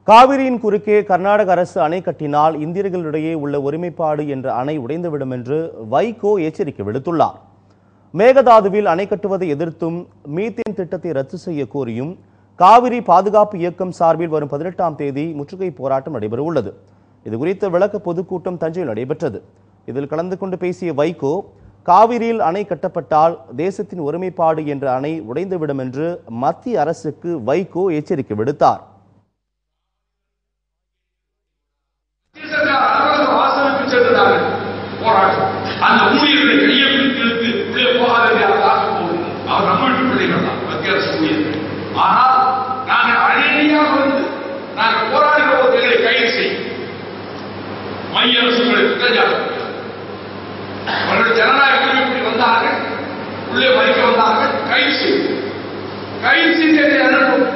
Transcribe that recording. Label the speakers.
Speaker 1: காவிரியின் குறுக்கே கர்நாடக அரசு அணை கட்டினால் இந்தியர்களிடையே உள்ள ஒருமைப்பாடு என்ற அணை உடைந்துவிடும் என்று வைகோ எச்சரிக்கை விடுத்துள்ளார் மேகதாதுவில் அணை கட்டுவதை எதிர்த்தும் மீத்தேன் திட்டத்தை ரத்து செய்ய கோரியும் காவிரி பாதுகாப்பு இயக்கம் சார்பில் வரும் பதினெட்டாம் தேதி முற்றுகை போராட்டம் நடைபெறவுள்ளது இது குறித்த விளக்க பொதுக்கூட்டம் தஞ்சையில் நடைபெற்றது இதில் கலந்து கொண்டு பேசிய வைகோ காவிரியில் அணை கட்டப்பட்டால் தேசத்தின் ஒருமைப்பாடு என்ற அணை உடைந்துவிடும் என்று மத்திய அரசுக்கு வைகோ எச்சரிக்கை விடுத்தார்
Speaker 2: சர்க்கார் அலுவலக வாசலுக்கு சென்றதாக போராட்டம் அந்த ஊழியர்களை கையை பிடித்து இழுத்து உள்ளே போகாத காசு போகுது அவர் நம்ம வீட்டு பிள்ளைகள் தான் மத்திய அரசு ஊழியர்கள் ஆனால் நாங்கள் அழகியாக வந்து நாங்கள் போராடுகிற போது எங்களை கைது செய்யும் மைய அரசுகளை குற்றச்சாட்டு அவர்கள் ஜனநாயகம் இப்படி வந்தார்கள் உள்ளே மதிக்க வந்தார்கள் கைது செய்யும் கைது செய்து என்னை அனுப்பும்